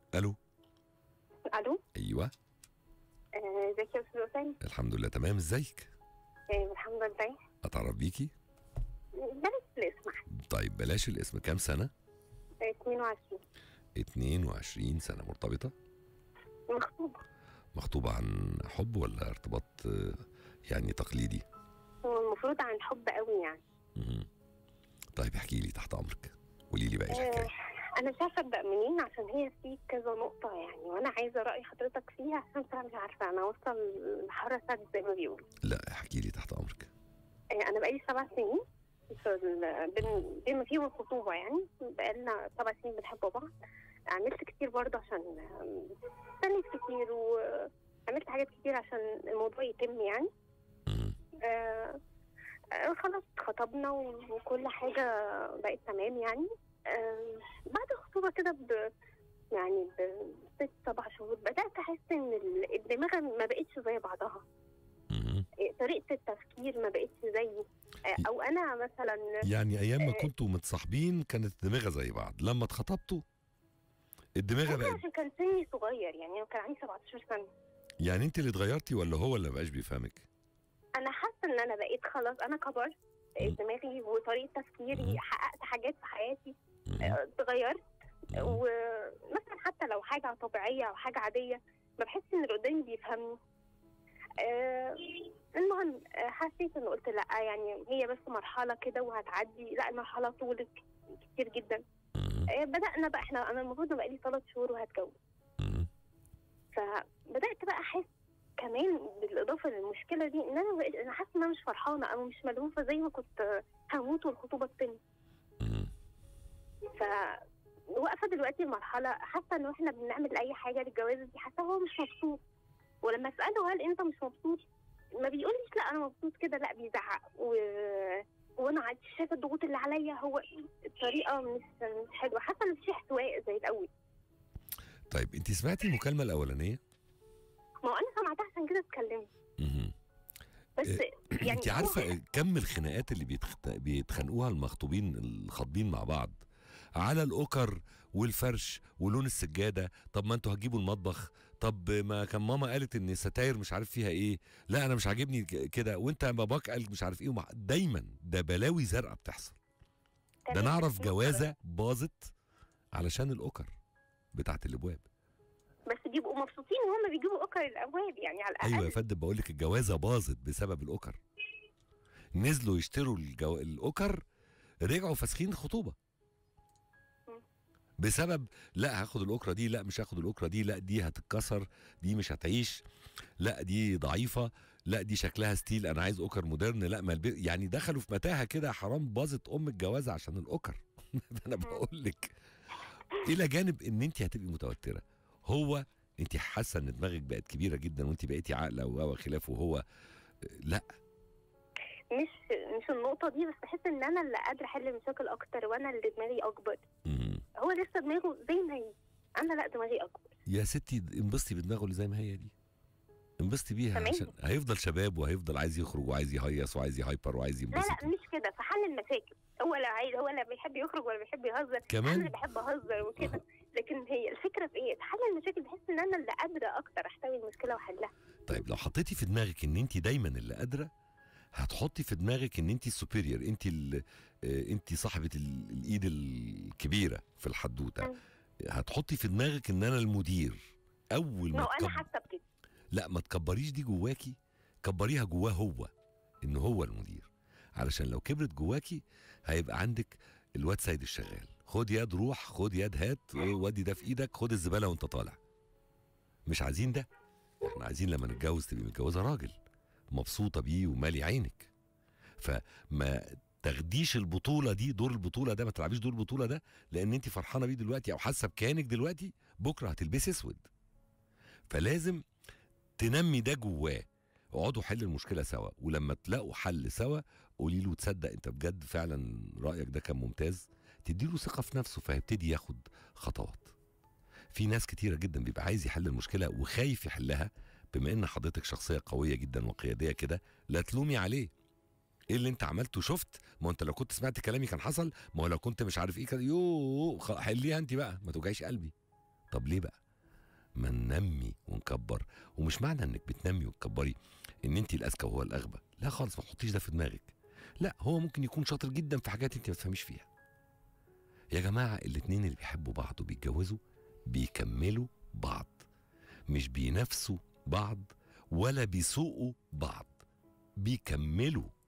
الو الو ايوه آه، ازيك يا استاذ وسام الحمد لله تمام ازيك آه، الحمد لله اتعرف بيكي بلاش الاسم طيب بلاش الاسم كام سنه آه، 22 22 سنه مرتبطه مخطوبة مخطوبه عن حب ولا ارتباط آه، يعني تقليدي هو المفروض عن حب قوي يعني مهم. طيب احكي لي تحت امرك قولي لي باقي آه، الحكايه انا مش عارفه ابدا منين عشان هي في كذا نقطه يعني وانا عايزه راي حضرتك فيها عشان بصراحه مش عارفه انا واصله لحاره سد زي ما بيقولوا لا احكي لي تحت امرك آه، انا بقالي سبع سنين في ال- بين- بما فيهم الخطوبه يعني بقالنا سبع سنين بنحب بعض عملت كتير برضه عشان آم، استنيت كتير وعملت حاجات كتير عشان الموضوع يتم يعني مهم. آه آه خلاص اتخطبنا و- وكل حاجة بقت تمام يعني آه بعد الخطوبة كده ب يعني بست سبع شهور بدأت أحس إن ال- الدماغ ما بقتش زي بعضها مهم. آه، طريقة التفكير ما بقتش زي آه أو أنا مثلا يعني ايام ما آه. كنتوا متصاحبين كانت الدماغه زي بعض لما اتخطبتوا الدماغه ممكن بقت عشان كان سني صغير يعني كان عندي 17 سنة يعني انت اللي اتغيرتي ولا هو اللي مبقاش بيفهمك أنا حاسة إن أنا بقيت خلاص أنا كبرت مم. دماغي وطريقة مم. تفكيري حققت حاجات في حياتي مهم. آه، اتغيرت مهم. ومثلا حتى لو حاجة طبيعية أو حاجة عادية ما بحس إن اللي قدامي بيفهمني آه المهم آه حسيت إن قلت لأ يعني هي بس مرحلة كده وهتعدي لا المرحلة طولت كتير جدا مهم. آه بدأنا بقى احنا أنا المفروض بقالي ثلاث شهور وهتجوز مهم. فبدأت بقى أحس كمان بالإضافة للمشكلة دي إن أنا بقيت أنا حاسة إن أنا مش فرحانة أو مش ملهوفة زي ما كنت آه، هموت والخطوبة تتم مهم. ف واقفه دلوقتي المرحله حاسه ان احنا بنعمل اي حاجه للجواز دي حاسه هو مش مبسوط ولما اساله هل انت مش مبسوط ما بيقوليش لا انا مبسوط كده لا بيزعق و... وانا عاد شايفه الضغوط اللي عليا هو الطريقه مش مش حلوه حاسه ان في احتواء زي الاول طيب انت سمعتي المكالمه الاولانيه ما هو انا سمعتها عشان كده اتكلمت مهم. بس يعني انت هو- عارفه كم الخناقات اللي بيتخ- بيتخانقوها المخطوبين الخاطبين مع بعض على الاوكر والفرش ولون السجاده طب ما انتوا هتجيبوا المطبخ طب ما كان ماما قالت ان الستاير مش عارف فيها ايه لا انا مش عاجبني ك- كده وانت باباك قال مش عارف ايه ومع... دايما ده بلاوي زرقاء بتحصل ده تمام. نعرف جوازه باظت علشان الاوكر بتاعت الابواب بس بيبقوا مبسوطين ان هم بيجيبوا اوكر الابواب يعني على الاقل ايوه يا فندم بقول لك الجوازه باظت بسبب الاوكر نزلوا يشتروا الجو... الاوكر رجعوا فاسخين خطوبه مم. بسبب لا هاخد الاوكرة دي لا مش هاخد الاوكرة دي لا دي هتتكسر دي مش هتعيش لا دي ضعيفه لا دي شكلها ستيل انا عايز اوكر مودرن لا ما البي... يعني دخلوا في متاهه كده حرام باظت ام الجوازه عشان الاوكر انا بقول لك الى جانب ان انت هتبقي متوتره هو انت حاسه ان دماغك بقت كبيره جدا وانت بقيتي عاقله و- وخلافه وهو لا مش مش النقطه دي بس بحس ان انا اللي قادره احل مشاكل اكتر وانا اللي دماغي اكبر مم. هو لسه دماغه زي ما هي انا لا دماغي اكبر يا ستي انبسطي بدماغه اللي زي ما هي دي انبسطي بيها تمام. عشان هيفضل شباب وهيفضل عايز يخرج وعايز يهيص وعايز يهايبر وعايز لا ينبسط لا مش كده في حل المشاكل هو لا عايز هو لا بيحب يخرج ولا بيحب يهزر كمان؟ انا اللي بحب اهزر وكده لكن هي الفكره في ايه في حل المشاكل بحس ان انا اللي قادره اكتر احتوي المشكله واحلها طيب لو حطيتي في دماغك ان انت دايما اللي قادره هتحطي في دماغك ان انت السوبيريور انت ال- آه، انت صاحبه ال- الايد الكبيره في الحدوته مم. هتحطي في دماغك ان انا المدير اول ما ما هو انا تكب... حاسه بكده لا ما تكبريش دي جواكي كبريها جواه هو ان هو المدير علشان لو كبرت جواكي هيبقى عندك الواد سيد الشغال خد يد روح خد يد هات ودي ده في ايدك خد الزباله وانت طالع مش عايزين ده احنا عايزين لما نتجوز تبقي متجوزه راجل مبسوطه بيه ومالي عينك فما تاخديش البطوله دي دور البطوله ده ما تلعبيش دور البطوله ده لان انت فرحانه بيه دلوقتي او حاسه بكيانك دلوقتي بكره هتلبسي اسود فلازم تنمي ده جواه اقعدوا حل المشكله سوا ولما تلاقوا حل سوا قولي له تصدق انت بجد فعلا رايك ده كان ممتاز تديله ثقه في نفسه فيبتدي ياخد خطوات في ناس كتيره جدا بيبقى عايز يحل المشكله وخايف يحلها بما ان حضرتك شخصيه قويه جدا وقياديه كده لا تلومي عليه ايه اللي انت عملته شفت ما هو انت لو كنت سمعت كلامي كان حصل ما هو لو كنت مش عارف ايه كده يو خ- حليها انت بقى ما توجعيش قلبي طب ليه بقى ما ننمي ونكبر ومش معنى انك بتنمي وتكبري ان انت الاذكى وهو الاغبى لا خالص ما تحطيش ده في دماغك لا هو ممكن يكون شاطر جدا في حاجات انت ما تفهميش فيها يا جماعه الاتنين اللي بيحبوا بعض وبيتجوزوا بيكملوا بعض مش بينافسوا بعض ولا بيسوقوا بعض بيكملوا